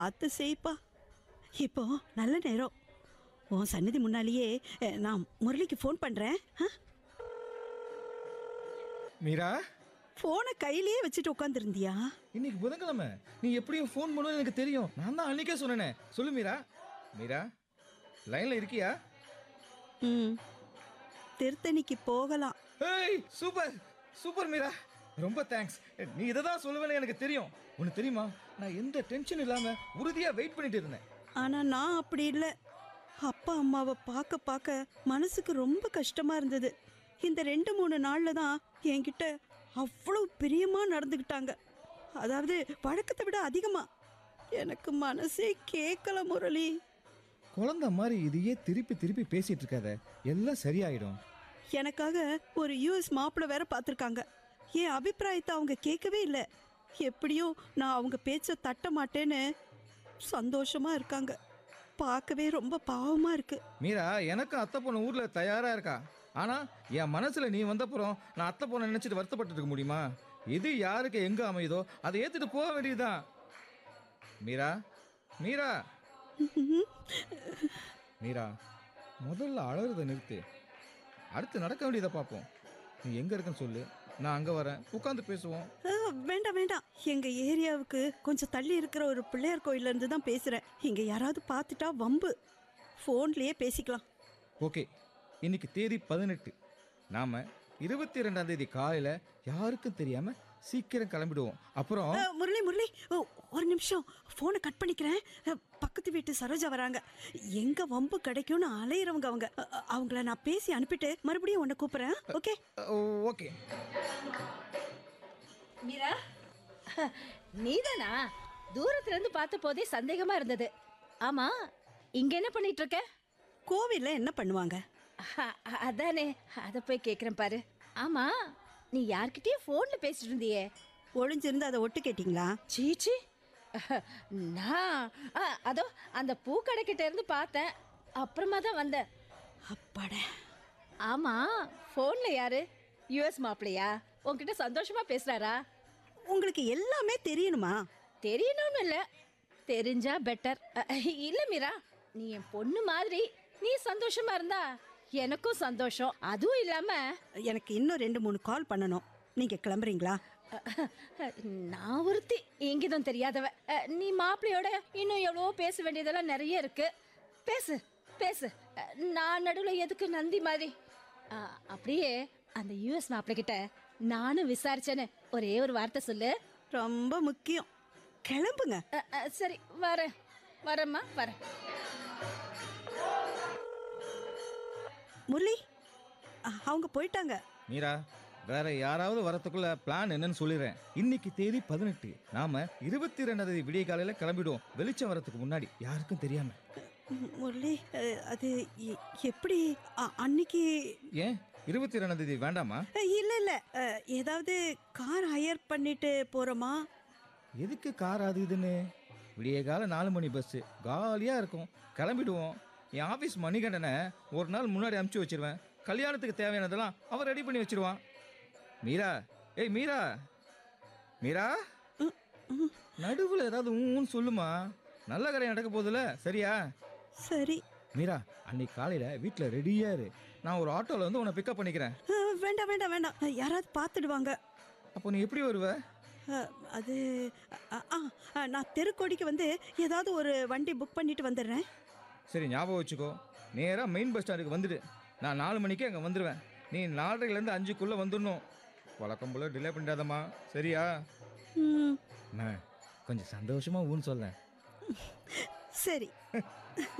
அத்து செய்ப்பா இப்போ நல்ல நேரம் உன் சன்னதி முன்னாலேயே அஹ், நான் முரளிக்கு ஃபோன் பண்ணுறேன் மீரா ஃபோனை கையிலேயே வச்சுட்டு உட்காந்துருந்தியா இன்னைக்கு புதன்கிழமை நீ எப்படியும் ஃபோன் பண்ணுவேன்னு எனக்கு தெரியும் நான் தான் அன்னைக்கே சொன்னேனே சொல்லு மீரா மீரா லைன்ல இருக்கியா ம் திருத்தணிக்கு போகலாம் ஏய் சூப்பர் சூப்பர் மீரா ரொம்ப தேங்க்ஸ் நீ இதை தான் சொல்லுவேன்னு எனக்கு தெரியும் உனக்கு தெரியுமா நான் எந்த டென்ஷன் இல்லாம உறுதியா வெயிட் பண்ணிட்டு இருந்தேன் ஆனால் நான் அப்படி இல்லை அப்பா அம்மாவை பார்க்க பார்க்க மனசுக்கு ரொம்ப கஷ்டமாக இருந்தது இந்த ரெண்டு மூணு நாளில் தான் என்கிட்ட அவ்வளோ பிரியமாக நடந்துக்கிட்டாங்க அதாவது வழக்கத்தை விட அதிகமாக எனக்கு மனசே கேட்கல முரளி குழந்தை மாதிரி இதையே திருப்பி திருப்பி பேசிட்டு இருக்காத எல்லாம் சரியாயிடும் எனக்காக ஒரு யூஎஸ் மாப்பிள்ளை வேற பார்த்துருக்காங்க என் அபிப்பிராயத்தை அவங்க கேட்கவே இல்லை எப்படியோ நான் அவங்க பேச்சை தட்ட மாட்டேன்னு சந்தோஷமாக இருக்காங்க பார்க்கவே ரொம்ப பாவமாக இருக்குது மீரா எனக்கும் அத்தை பொண்ணு ஊர்ல தயாரா இருக்கா ஆனா என் மனசுல நீ வந்தப்புறம் நான் அத்தை பொண்ணை நினைச்சிட்டு வருத்தப்பட்டு இருக்க முடியுமா எது யாருக்கு எங்க அமையுதோ அதை ஏத்துட்டு போக வேண்டியதுதான் மீரா மீரா மீரா முதல்ல அழறத நிறுத்து அடுத்து நடக்க வேண்டியதை பார்ப்போம் நீ எங்க இருக்கன்னு சொல்லு நான் அங்க வரேன் உட்காந்து பேசுவோம் ஆ, வேண்டாம் வேண்டாம் எங்க ஏரியாவுக்கு கொஞ்சம் தள்ளி இருக்கிற ஒரு பிள்ளையார் கோயில்ல இருந்து தான் பேசுறேன் இங்க யாராவது பார்த்துட்டா வம்பு ஃபோன்லயே பேசிக்கலாம் ஓகே இன்னைக்கு தேதி பதினெட்டு நாம இருபத்தி ரெண்டாம் தேதி காலையில யாருக்கும் தெரியாம சீக்கிரம் கிளம்பிடுவோம் அப்புறம் ஆ, முரளி முரளி ஓ, ஒரு நிமிஷம் ஃபோனை கட் பண்ணிக்கிறேன் ஆ, பக்கத்து வீட்டு சரோஜா வராங்க எங்க வம்பு கிடைக்கும்னு அலையிறவங்க அவங்க அ, அ, அவங்கள நான் பேசி அனுப்பிட்டு மறுபடியும் உன்னை கூப்பிடுறேன் ஓகே ஓகே மீரா நீதானா தூரத்துல இருந்து பார்த்த போதே சந்தேகமா இருந்தது ஆமா இங்க என்ன பண்ணிட்டு இருக்க கோவில்ல என்ன பண்ணுவாங்க அ- அ- அதானே அத போய் கேக்குறேன் பாரு ஆமா நீ யார்கிட்டயும் போன்ல பேசிட்டு இருந்தியே ஒளிஞ்சிருந்து அதை ஒட்டு கேட்டிங்களா சீச்சி நான் அ, அதோ அந்த பூக்கடை கிட்ட இருந்து பார்த்தேன் அப்புறமா தான் வந்தேன் அப்பாட ஆமா போன்ல யாரு யுஎஸ் மாப்பிளையா உன்கிட்ட சந்தோஷமா பேசுறாரா உங்களுக்கு எல்லாமே தெரியணுமா தெரியணும்னு இல்ல தெரிஞ்சா பெட்டர் இல்ல மீரா நீ என் பொண்ணு மாதிரி நீ சந்தோஷமா இருந்தா எனக்கும் சந்தோஷம் அதுவும் இல்லாம எனக்கு இன்னும் ரெண்டு மூணு கால் பண்ணணும் நீங்க கிளம்புறீங்களா அஹ், நான் ஒருத்தி இங்கிதம் தெரியாதவ அஹ், நீ மாப்பிள்ளையோட இன்னும் எவ்வளவோ பேச வேண்டியதெல்லாம் நிறைய இருக்கு பேசு பேசு அஹ், நான் நடுவில் எதுக்கு நந்தி மாதிரி அஹ், அப்படியே அந்த யூஎஸ் மாப்பிள்ளை கிட்ட நானும் விசாரிச்சேன்னு ஒரே ஒரு வார்த்தை சொல்லு ரொம்ப முக்கியம் கிளம்புங்க அஹ், அஹ், சரி வரேன் வரேம்மா வரேன் முரளி அ, அவங்க போயிட்டாங்க மீரா வேற யாராவது வரத்துக்குள்ள பிளான் என்னன்னு சொல்லிடுறேன் இன்னைக்கு தேதி பதினெட்டு நாம இருபத்தி ரெண்டாம் தேதி விடிய காலையில கிளம்பிடுவோம் வெளிச்சம் வரதுக்கு முன்னாடி யாருக்கும் தெரியாம மு- முரளி அ, அது எ- எப்படி அ- அன்னைக்கு ஏன் இருபத்தி ரெண்டாம் தேதி வேண்டாமா அ, இல்ல இல்ல அ, ஏதாவது கார் ஹையர் பண்ணிட்டு போறோமா எதுக்கு கார் அது இதுன்னு விடிய கால நாலு மணி பஸ் காலியா இருக்கும் கிளம்பிடுவோம் என் ஆபீஸ் மணிகண்டனை ஒரு நாள் முன்னாடி அனுப்பிச்சு வச்சிருவேன் கல்யாணத்துக்கு தேவையானதெல்லாம் அவன் ரெடி பண்ணி வச்சிருவான் மீரா ஏய் மீரா மீரா நடுவில் ஏதாவது ஊன்னு சொல்லுமா நல்ல கரையம் நடக்க போகுதுல சரியா சரி மீரா அன்னைக்கு காலையில வீட்டில் ரெடியா இரு நான் ஒரு ஆட்டோவில் வந்து உன்னை பிக்கப் பண்ணிக்கிறேன் அ, வேண்டாம் வேண்டாம் வேண்டாம் அ, யாராவது பார்த்துடுவாங்க அப்போ நீ எப்படி வருவ அ, அது அ, ஆ அ, நான் தெருக்கோடிக்கு வந்து ஏதாவது ஒரு வண்டி புக் பண்ணிட்டு வந்துடுறேன் சரி ஞாபகம் வச்சுக்கோ நேராக மெயின் பஸ் ஸ்டாண்டுக்கு வந்துடு நான் நாலு மணிக்கே அங்கே வந்துடுவேன் நீ நாலரைலேருந்து அஞ்சுக்குள்ளே வந்துடணும் வழக்கம் போல் டிலே பண்ணிடாதம்மா சரியா ம், அண்ணா கொஞ்சம் சந்தோஷமாக ஊன்னு சொல்லேன் சரி